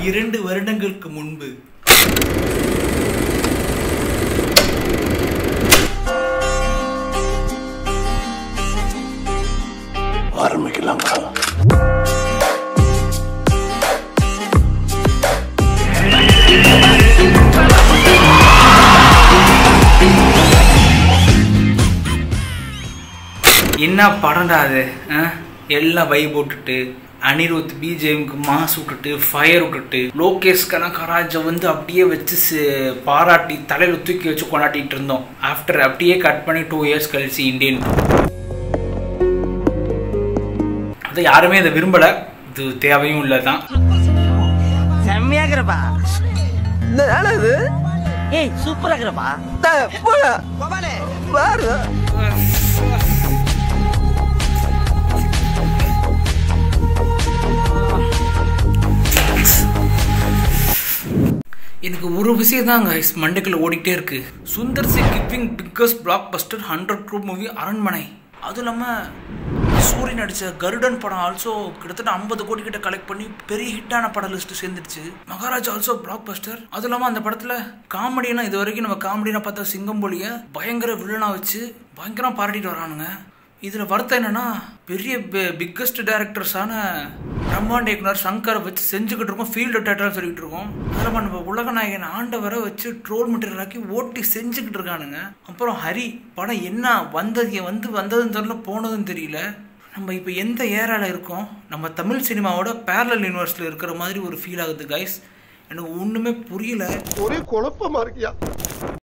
இரண்டு வருடங்களுக்கு முன்பு ஆரம்பிக்கலாங்களா என்ன படம்டா அது ஆ? எல்லாம் வை போட்டுட்டு அனிருத் பிஜேஎம்க்கு மாஸ் விட்டுட்டு ஃபயர் விட்டுட்டு லோகேஷ் கனகராஜை வந்து அப்படியே வச்சு சி- பாராட்டி தலையில் தூக்கி வச்சு கொண்டாடிட்டு இருந்தோம் ஆஃப்டர் அப்படியே கட் பண்ணி டூ இயர்ஸ் கழிச்சு இந்தியன் அது யாருமே இதை விரும்பல இது தேவையும் இல்லை தான் செம்மையா இருக்கிறப்பா என்னடா இது ஏய் சூப்பரா இருக்கிறப்பா டேய், போடா. பாரு எனக்கு ஒரு விஷயம் தான் guys மண்டைக்குள்ள ஓடிக்கிட்டே இருக்கு சுந்தர் சி கிப்பிங் biggest blockbuster hundred crore movie Aranmanai அதுவும் இல்லாமல் சூரியன் நடித்த கருடன் படம் ஆல்சோ கிட்டத்தட்ட ஐம்பது கோடி கிட்ட கலெக்ட் பண்ணி பெரிய ஹிட்டான பட லிஸ்ட் சேர்ந்துருச்சு மகாராஜ் ஆல்சோ பிளாக் பஸ்டர் அதுவும் இல்லாமல் அந்த படத்தில் காமெடினா இது வரைக்கும் நம்ம காமெடினா பார்த்தா சிங்கம்பொலிய பயங்கர வில்லனா வச்சு பயங்கரமாக பாராட்டிட்டு வரானுங்க இதில் வருத்தம் என்னன்னா பெரிய பிக்கஸ்ட் டேரக்டர்ஸான பிரம்மாண்ட இயக்குனர் சங்கரை வச்சு செஞ்சுக்கிட்டு இருக்கோம் ஃபீல்டு டேட்டர் சொல்லிட்டு இருக்கோம் அதில் நம்ம உலக நாயகன் ஆண்டவரை வச்சு ட்ரோல் மெட்டீரியல் ஆக்கி ஓட்டி செஞ்சுக்கிட்டு இருக்கானுங்க அப்புறம் ஹரி படம் என்ன வந்தது வந்து வந்ததுன்னு தெரியல போனதுன்னு தெரியல நம்ம இப்போ எந்த ஏரால இருக்கோம் நம்ம தமிழ் சினிமாவோட பேரலல் யூனிவர்ஸில் இருக்கிற மாதிரி ஒரு ஃபீல் ஆகுது கைஸ் எனக்கு ஒன்றுமே புரியல ஒரே குழப்பமா இருக்கியா